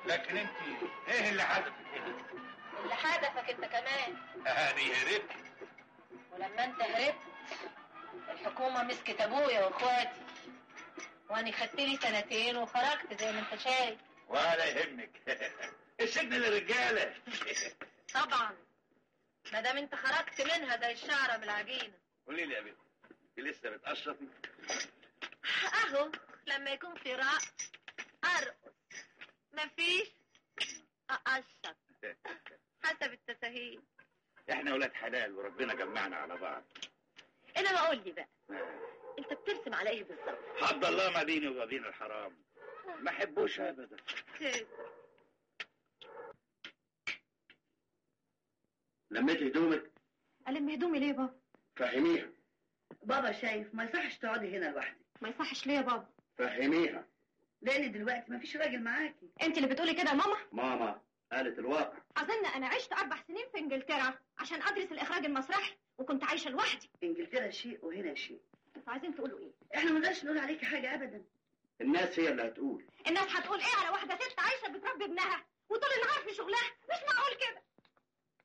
لكن انت ايه اللي حدث هنا؟ اللي حدفك انت كمان انا هربت ولما انت هربت الحكومة مسكت ابويا واخواتي وانا خدت لي سنتين وخرجت زي ما انت شايف ولا يهمك السجن للرجاله طبعا ما دام انت خرجت منها زي الشعرة من العجينة قولي لي يا بنت انت لسه بتقشطي اهو لما يكون في رقص ارقص مفيش اقشط حسب التساهيل احنا ولاد حلال وربنا جمعنا على بعض انما قول لي بقى انت بترسم على ايه بالظبط حد الله ما بيني وما بين الحرام ما احبوش ابدا كده. لميت هدومك ألم هدومي ليه يا بابا؟ فهميها بابا شايف ما يصحش تقعدي هنا لوحدك ما يصحش ليه يا بابا؟ فهميها لان دلوقتي ما فيش راجل معاكي أنت اللي بتقولي كده يا ماما؟ ماما قالت الواقع أظن أنا عشت أربع سنين في إنجلترا عشان أدرس الإخراج المسرحي وكنت عايشة لوحدي انجلترا شيء وهنا شيء انتوا عايزين تقولوا إيه؟ احنا ما نقدرش نقول عليكي حاجه ابدا الناس هي اللي هتقول الناس هتقول إيه على واحدة ست عايشة بتربي ابنها وطول النهار في شغلها؟ مش معقول كده